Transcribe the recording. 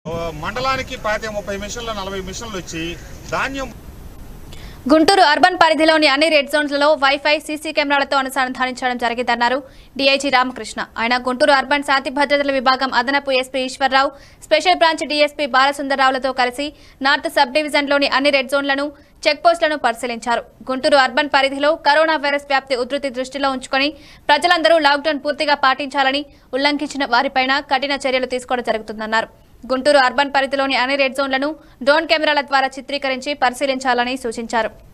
ఓ, మండలానికి పాతి ముప్పై మిషన్లు నలభై మిషన్లు వచ్చి ధాన్యం గుంటూరు అర్బన్ పరిధిలోని అన్ని రెడ్ జోన్లలో వైఫై సీసీ కెమెరాలతో అనుసంధానించడం జరిగిందన్నారు డీఐజీ రామకృష్ణ ఆయన గుంటూరు అర్బన్ శాంతి భద్రతల విభాగం అదనపు SP Eshwar Rao special branch DSP బాలసుందరరావులతో కలిసి నార్త్ సబ్ డివిజన్లోని అన్ని రెడ్ జోన్లను చెక్ పోస్టులను పరిశీలించారు గుంటూరు అర్బన్ పరిధిలో కరోనా వైరస్ వ్యాప్తి ఉధృతి దృష్టిలో ఉంచుకొని ప్రజలందరూ లాక్డౌన్ పూర్తిగా పాటించాలని ఉల్లంఘించిన వారిపైన కఠిన చర్యలు తీసుకోవడం జరుగుతుందన్నారు గుంటూరు అర్బన్ పరిధిలోని అన్ని రెడ్ జోన్లను డ్రోన్ కెమెరాల ద్వారా చిత్రీకరించి పరిశీలించాలని సూచించారు